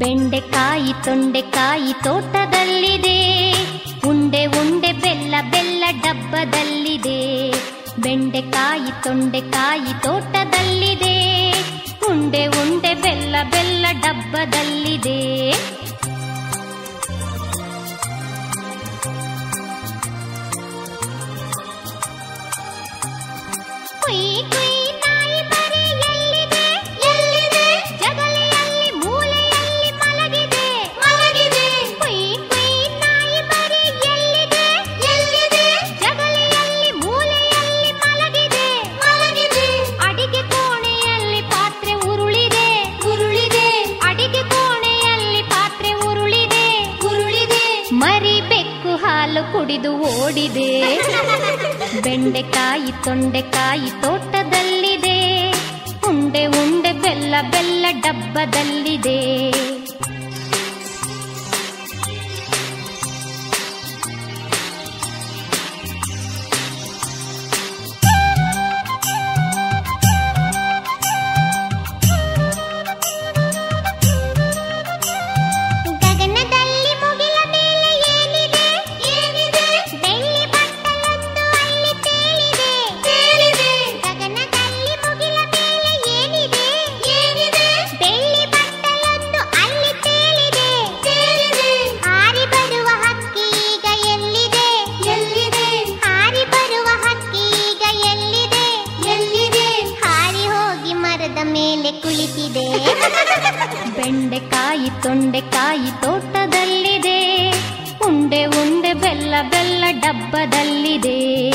ಬೆಂಡೆಕಾಯಿ ತೊಂಡೆಕಾಯಿ ತೋಟದಲ್ಲಿದೆ ಉಂಡೆ ಉಂಡೆ ಬೆಲ್ಲ ಬೆಲ್ಲ ಡಬ್ಬದಲ್ಲಿದೆ ಬೆಂಡೆಕಾಯಿ ತೊಂಡೆಕಾಯಿ ತೋಟದಲ್ಲಿದೆ ಉಂಡೆ ಉಂಡೆ ಬೆಲ್ಲ ಬೆಲ್ಲ ಡಬ್ಬದಲ್ಲಿದೆ ಕುಯ್ ಕುಯ್ ನಾಯಿ ಮರಿ ಎಲ್ಲಿದೆ ಎಲ್ಲಿದೆ ಜಗಲಿಯಲ್ಲಿ ಮೂಲೆಯಲ್ಲಿ ಮಲಗಿದೆ ಮಲಗಿದೆ ಕುಯ್ ಕುಯ್ ನಾಯಿ ಮರಿ ಎಲ್ಲಿದೆ ಎಲ್ಲಿದೆ ಜಗಲಿಯಲ್ಲಿ ಮೂಲೆಯಲ್ಲಿ ಮಲಗಿದೆ ಮಲಗಿದೆ ಅಡಿಗೆ ಕೋಣೆಯಲ್ಲಿ ಪಾತ್ರೆ ಉರುಳಿದೆ ಉರುಳಿದೆ ಅಡಿಗೆ ಕೋಣೆಯಲ್ಲಿ ಪಾತ್ರೆ ಉರುಳಿದೆ ಉರುಳಿದೆ ಮರಿ ಬೆಕ್ಕು ಹಾಲು ಕುಡಿದು ಓಡಿದೆ ಬೆಂಡೆಕಾಯಿ ತೊಂಡೆಕಾಯಿ ತೋಟದಲ್ಲಿದೆ ಉಂಡೆ ಉಂಡೆ ಬೆಲ್ಲ ಬೆಲ್ಲ ಡಬ್ಬದಲ್ಲಿದೆ ಗಗನದಲ್ಲಿ ಮುಗಿಲ ಮೇಲೆ ಏನಿದೆ ಏನಿದೆ ಬೆಳ್ಳಿ ಬಟ್ಟಲೊಂದು ಅಲ್ಲಿ ತೇಲಿದೆ ತೇಲಿದೆ ಗಗನದಲ್ಲಿ ಮುಗಿಲ ಮೇಲೆ ಏನಿದೆ ಏನಿದೆ ಬೆಳ್ಳಿ ಬಟ್ಟಲೊಂದು ಅಲ್ಲಿ ತೇಲಿದೆ ತೇಲಿದೆ ಹಾರಿ ಬರುವ ಹಕ್ಕಿ ಈಗ ಎಲ್ಲಿದೆ ಎಲ್ಲಿದೆ ಹಾರಿ ಬರುವ ಹಕ್ಕಿ ಈಗ ಎಲ್ಲಿದೆ ಎಲ್ಲಿದೆ ಹಾರಿ ಹೋಗಿ ಮರದ ಮೇಲೆ ಕುಳಿತಿದೆ ಬೆಂಡೆಕಾಯಿ ತೊಂಡೆಕಾಯಿ ತೋಟದಲ್ಲಿದೆ ಉಂಡೆ ಉಂಡೆ ಬೆಲ್ಲ ಬೆಲ್ಲ ಡಬ್ಬದಲ್ಲಿದೆ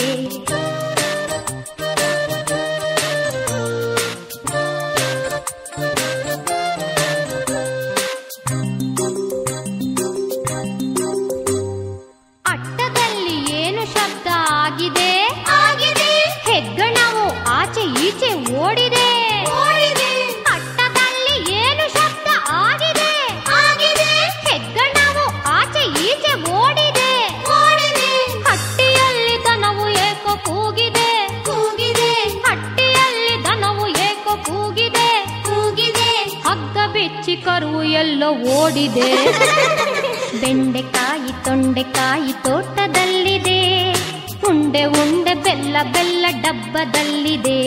ಅಟ್ಟದಲ್ಲಿ ಏನು ಶಬ್ದ ಆಗಿದೆ ಆಗಿದೆ ಹೆಗ್ಗಣವು ಆಚೆ ಈಚೆ ಓಡಿದೆ ಓಡಿದೆ ಅಟ್ಟದಲ್ಲಿ ಏನು ಶಬ್ದ ಆಗಿದೆ ಆಗಿದೆ ಹೆಗ್ಗಣವು ಆಚೆ ಈಚೆ ಓಡಿದೆ ಓಡಿದೆ ಹಟ್ಟಿಯಲ್ಲಿ ದನವು ಏಕೋ ಕೂಗಿದೆ ಕೂಗಿದೆ ಹಟ್ಟಿಯಲ್ಲಿ ದನವು ಏಕೋ ಕೂಗಿದೆ ಕೂಗಿದೆ ಹಗ್ಗ ಬೆಚ್ಚಿ ಕರುವು ಎಲ್ಲೋ ಓಡಿದೆ ಬೆಂಡೆಕಾಯಿ ತೊಂಡೆಕಾಯಿ ತೋಟದಲ್ಲಿದೆ ಉಂಡೆ ಉಂಡೆ ಬೆಲ್ಲ ಬೆಲ್ಲ ಡಬ್ಬದಲ್ಲಿದೆ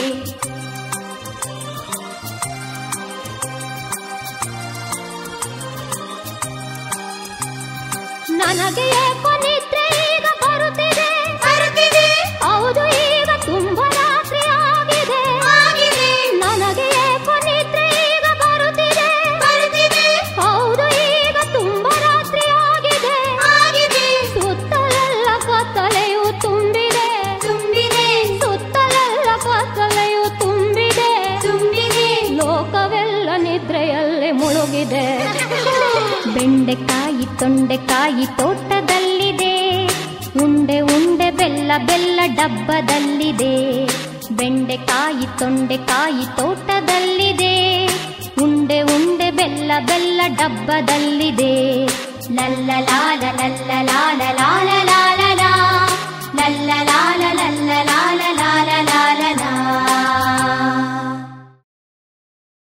ನನಗೆ ಏಕೋ ನಿದ್ರೆ ಈಗ ಬರುತ್ತಿದೆ ಬರುತ್ತಿದೆ ಹೌದು ಈಗ ತುಂಬಾ ರಾತ್ರಿ ಆಗಿದೆ ಆಗಿದೆ ನನಗೆ ಏಕೋ ನಿದ್ರೆ ಈಗ ಬರುತ್ತಿದೆ ಬರುತ್ತಿದೆ ಹೌದು ಈಗ ತುಂಬಾ ರಾತ್ರಿ ಆಗಿದೆ ಆಗಿದೆ ಸುತ್ತಲೆಲ್ಲ ಕತ್ತಲೆಯು ತುಂಬಿದೆ ತುಂಬಿದೆ ಸುತ್ತಲೆಲ್ಲ ಕತ್ತಲೆಯು ತುಂಬಿದೆ ತುಂಬಿದೆ ಲೋಕವೆಲ್ಲ ನಿದ್ರೆಯಲ್ಲೇ ಮುಳುಗಿದೆ ಬೆಂಡೆಕಾಯಿ ತೊಂಡೆಕಾಯಿ ತೋಟದಲ್ಲಿದೆ ಉಂಡೆ ಉಂಡೆ ಬೆಲ್ಲ ಬೆಲ್ಲ ಡಬ್ಬದಲ್ಲಿದೆ ಬೆಂಡೆಕಾಯಿ ತೊಂಡೆಕಾಯಿ ತೋಟದಲ್ಲಿದೆ ಉಂಡೆ ಉಂಡೆ ಬೆಲ್ಲ ಬೆಲ್ಲ ಡಬ್ಬದಲ್ಲಿದೆ ಲಲ್ಲ ಲಾಲ ಲಲ್ಲ ಲಾಲ ಲಾಲ ಲಾಲ ಲಾ ಲಲ್ಲ ಲಾಲ ಲಲ್ಲ ಲಾಲ ಲಾಲ ಲಾಲ ಲಾ